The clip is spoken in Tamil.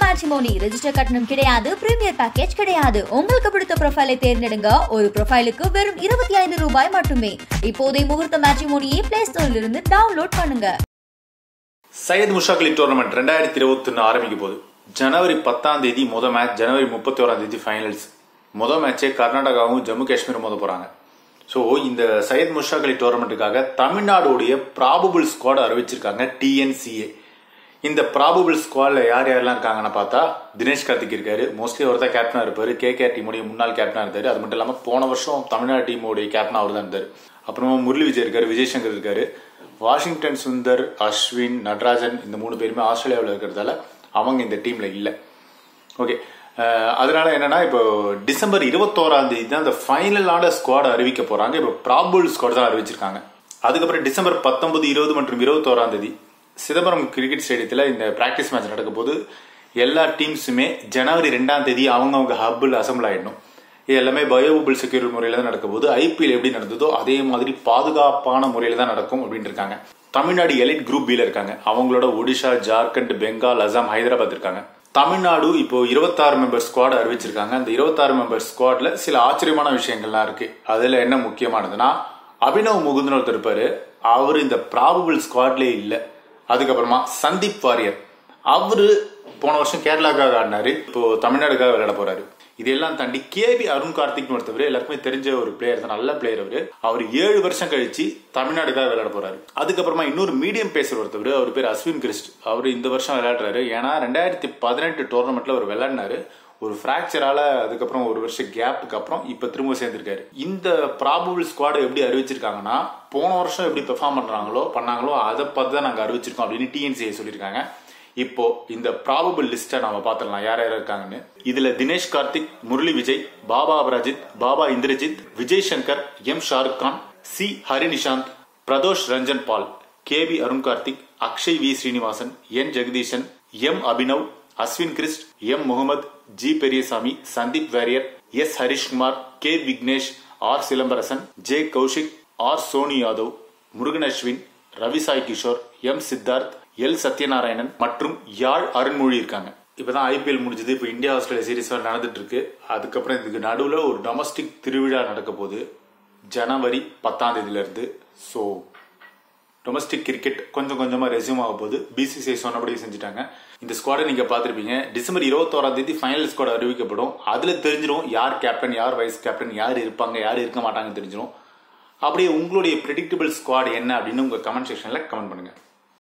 மேட்ரிமோனி ரெஜிஸ்டர் கட்டணம் கிடையாது பிரீமியர் பேக்கேஜ் கிடையாது உங்களுக்கு பிடித்த ப்ரொஃபைலை தேர்ந்தெடுங்க ஒரு ப்ரொஃபைலுக்கு வெறும் இருபத்தி ஐந்து ரூபாய் மட்டுமே இப்போதே முகூர்த்த மேட்ரிமோனியை பிளே ஸ்டோரில் இருந்து டவுன்லோட் பண்ணுங்க சையத் முஷாக் அலி டோர்னமெண்ட் ரெண்டாயிரத்தி இருபத்தி ஒன்று ஆரம்பிக்க போகுது ஜனவரி பத்தாம் தேதி முத மேட்ச் ஜனவரி முப்பத்தி ஓராம் தேதி ஃபைனல்ஸ் முத மேட்சே கர்நாடகாவும் ஜம்மு காஷ்மீரும் மோத போறாங்க ஸோ இந்த சையத் முஷாக் அலி டோர்னமெண்ட்டுக்காக தமிழ்நாடுடைய ப்ராபபிள் ஸ்குவாட் அறிவிச்சிருக்காங்க டிஎன்சிஏ இந்த ப்ராபபிள் ஸ்குவாட்ல யார் யாரெல்லாம் இருக்காங்கன்னு பார்த்தா தினேஷ் கார்த்திக் இருக்காரு மோஸ்ட்லி அவர் தான் கேப்டனா இருப்பாரு கே கே டீமுடைய முன்னாள் கேப்டனா இருந்தாரு அது மட்டும் இல்லாமல் போன வருஷம் தமிழ்நாடு டீமுடைய கேப்டனா அவர் தான் இருந்தார் அப்புறமா முரளி விஜய் இருக்காரு விஜய் சங்கர் இருக்காரு வாஷிங்டன் சுந்தர் அஸ்வின் நடராஜன் இந்த மூணு பேருமே ஆஸ்திரேலியாவில் இருக்கிறதால அவங்க இந்த டீம்ல இல்லை ஓகே அதனால என்னன்னா இப்போ டிசம்பர் இருபத்தோராம் தேதி தான் இந்த ஃபைனலான ஸ்குவாட் அறிவிக்க போறாங்க இப்போ ப்ராபுல் ஸ்குவாட் தான் அறிவிச்சிருக்காங்க அதுக்கப்புறம் டிசம்பர் பத்தொன்பது இருபது மற்றும் இருபத்தோராம் தேதி சிதம்பரம் கிரிக்கெட் ஸ்டேடியத்தில் இந்த பிராக்டிஸ் மேட்ச் நடக்க போது எல்லா டீம்ஸுமே ஜனவரி ரெண்டாம் தேதி அவங்கவுங்க ஹப்பில் அசம்பிள் ஆயிடணும் இது எல்லாமே பயோபுல் செக்யூரிட்டி முறையில தான் நடக்க போது ஐபிஎல் எப்படி நடந்ததோ அதே மாதிரி பாதுகாப்பான முறையில தான் நடக்கும் அப்படின்னு இருக்காங்க தமிழ்நாடு எலைட் குரூப் பில இருக்காங்க அவங்களோட ஒடிஷா ஜார்க்கண்ட் பெங்கால் அசாம் ஹைதராபாத் இருக்காங்க தமிழ்நாடு இப்போ இருபத்தாறு மெம்பர் ஸ்குவாட் அறிவிச்சிருக்காங்க அந்த இருபத்தாறு மெம்பர் ஸ்குவாட்ல சில ஆச்சரியமான விஷயங்கள்லாம் இருக்கு அதுல என்ன முக்கியமானதுன்னா அபினவ் முகுந்தன் ஒருத்தர் இருப்பாரு அவர் இந்த ப்ராபபிள் ஸ்குவாட்லயே இல்லை அதுக்கப்புறமா சந்தீப் வாரியர் அவரு போன வருஷம் கேரளாக்காக ஆடினாரு இப்போ தமிழ்நாடுக்காக விளையாட போறாரு இதெல்லாம் தாண்டி கேபி அருண் கார்த்திக் ஒருத்தவர் எல்லாருக்குமே தெரிஞ்ச ஒரு பிளேயர் தான் நல்ல பிளேயர் அவரு அவர் ஏழு வருஷம் கழிச்சு தமிழ்நாடுக்காக விளையாட போறாரு அதுக்கப்புறமா இன்னொரு மீடியம் பேசுற ஒருத்தவர் அவர் பேர் அஸ்வின் கிறிஸ்ட் அவர் இந்த வருஷம் விளையாடுறாரு ஏன்னா ரெண்டாயிரத்தி பதினெட்டு டோர்னமெண்ட்ல அவர் விளையாடினாரு ஒரு ஃப்ராக்சரால அதுக்கப்புறம் ஒரு வருஷம் கேப்புக்கு அப்புறம் இப்ப திரும்ப சேர்ந்திருக்காரு இந்த ப்ராபபிள் ஸ்குவாட் எப்படி அறிவிச்சிருக்காங்கன்னா போன வருஷம் எப்படி பெர்ஃபார்ம் பண்றாங்களோ பண்ணாங்களோ அதை பார்த்து தான் நாங்க அறிவிச்சிருக்கோம் அப்படின்னு டிஎன்சிஐ சொல்லியிருக்காங்க இப்போ இந்த ப்ராபபிள் லிஸ்ட்டை நம்ம பார்த்துடலாம் யார் யார் இருக்காங்கன்னு இதுல Dinesh Karthik Murali Vijay Baba Aparajith Baba Indrajith Vijay Shankar M Shahrukh Khan C Harinishanth Pradosh Ranjan Paul K V Arun Karthik Akshay V Srinivasan N Jagadeesan M Abhinav Ashwin Crist M Mohammed G Periyasamy Sandeep Warrier S Harishkumar K Vignesh R Silambarasan J Kaushik R Sonu Yadav Murugan Ashwin Ravi Sai Kishore M Siddharth L Sathyanarayanan மற்றும் யாழ் அருண்மொழி இருக்காங்க இப்பதான் ஐபிஎல் முடிஞ்சது இப்போ இந்தியா ஆஸ்திரேலியா சீரீஸ் நடந்துட்டு இருக்கு அதுக்கப்புறம் இதுக்கு நடுவில் ஒரு டொமஸ்டிக் திருவிழா நடக்க போகுது ஜனவரி பத்தாம் தேதியில இருந்து ஸோ டொமஸ்டிக் கிரிக்கெட் கொஞ்சம் கொஞ்சமாக ரெசியூம் ஆக போகுது பிசிசிஐ சொன்னபடி செஞ்சுட்டாங்க இந்த ஸ்குவாடை நீங்க பார்த்துருப்பீங்க டிசம்பர் இருபத்தோராம் தேதி ஃபைனல் ஸ்குவாட் அறிவிக்கப்படும் அதுல தெரிஞ்சிடும் யார் கேப்டன் யார் வைஸ் கேப்டன் யார் இருப்பாங்க யார் இருக்க மாட்டாங்கன்னு தெரிஞ்சிடும் அப்படியே உங்களுடைய ப்ரெடிக்டபிள் ஸ்குவாட் என்ன அப்படின்னு உங்க கமெண்ட் செக்ஷன்ல கமெண்ட் பண்ணுங்க